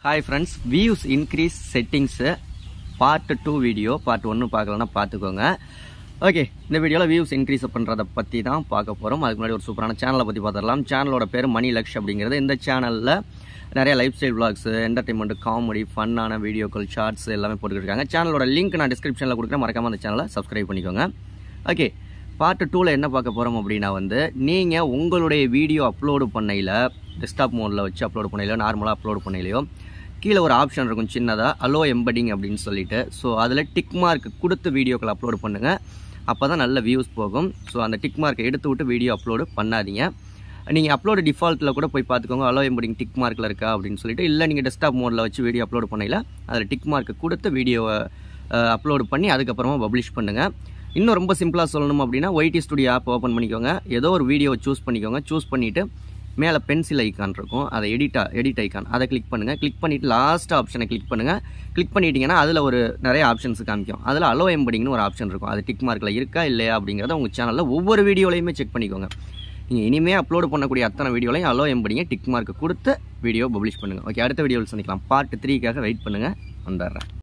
hi friends views increase settings part two video part ஒன்று பார்க்கலன்னா பார்த்துக்கோங்க ஓகே இந்த வீடியோவில் வியூஸ் இன்க்ரீஸ் பண்ணுறதை பற்றி தான் பார்க்க போகிறோம் அதுக்கு முன்னாடி ஒரு சூப்பரான சேனலை பற்றி பார்த்துடலாம் சேனலோட பேர் மணி லக்ஷ் அப்படிங்கிறது இந்த சேனலில் நிறைய lifestyle vlogs entertainment comedy ஃபன்னான வீடியோக்கள் ஷார்ட்ஸ் எல்லாமே போட்டுக்கிட்டு இருக்காங்க சேனலோட லிங்க் நான் டிஸ்கிரிப்ஷனில் கொடுக்குறேன் மறக்காமல் அந்த சேனலை சப்ஸ்கிரைப் பண்ணிக்கோங்க ஓகே பார்ட் டூவில் என்ன பார்க்க போகிறோம் அப்படின்னா வந்து நீங்கள் உங்களுடைய வீடியோ அப்லோடு பண்ணையில் டெஸ்க்டாப் மோடில் வச்சு அப்லோடு பண்ணையிலையோ நார்மலாக அப்லோடு பண்ணையிலையோ கீழே ஒரு ஆப்ஷன் இருக்கும் சின்னதாக அலோ எம்படிங் அப்படின்னு சொல்லிட்டு ஸோ அதில் டிக் மார்க் கொடுத்து வீடியோக்கள் அப்லோடு பண்ணுங்கள் அப்போ தான் நல்ல வியூஸ் போகும் ஸோ அந்த டிக் மார்க்கை எடுத்து விட்டு வீடியோ அப்லோடு பண்ணாதீங்க நீங்கள் அப்லோடு டிஃபால்ட்டில் கூட போய் பார்த்துக்கோங்க அலோ எம்படிங் டிக் மார்க்கில் இருக்கா அப்படின்னு சொல்லிட்டு இல்லை நீங்கள் டெஸ்க்டாப் மோடில் வச்சு வீடியோ அப்லோடு பண்ணையில் அதில் டிக் மார்க்கு கொடுத்து வீடியோவை அப்லோடு பண்ணி அதுக்கப்புறமா பப்ளிஷ் பண்ணுங்கள் இன்னும் ரொம்ப சிம்பிளாக சொல்லணும் அப்படின்னா ஒய்டி ஸ்டுடியோ ஆப் ஓப்பன் பண்ணிக்கோங்க ஏதோ ஒரு வீடியோவை சூஸ் பண்ணிக்கோங்க சூஸ் பண்ணிவிட்டு மேலே பென்சில் ஐக்கான் இருக்கும் அதை எடிட்டா எடிட் ஐக்கான் அதை கிளிக் பண்ணுங்கள் கிளிக் பண்ணிவிட்டு லாஸ்ட் ஆப்ஷனை கிளிக் பண்ணுங்கள் கிளிக் பண்ணிட்டீங்கன்னா அதில் ஒரு நிறைய ஆப்ஷன்ஸ் காமிக்கும் அதில் அலோ எம்படிங்னு ஒரு ஆப்ஷன் இருக்கும் அது டிக் மார்க்கில் இருக்கா இல்லையா அப்படிங்கிறத உங்கள் சேனலில் ஒவ்வொரு வீடியோலையுமே செக் பண்ணிக்கோங்க நீங்கள் இனிமேல் அப்லோடு பண்ணக்கூடிய அத்தனை வீடியோலையும் அலோ எம்படிங்க டிக் மார்க் கொடுத்து வீடியோ பப்ளிஷ் பண்ணுங்கள் ஓகே அடுத்த வீடியோவில் சந்திக்கலாம் பார்ட் த்ரீக்காக வெயிட் பண்ணுங்கள் வந்துடுறேன்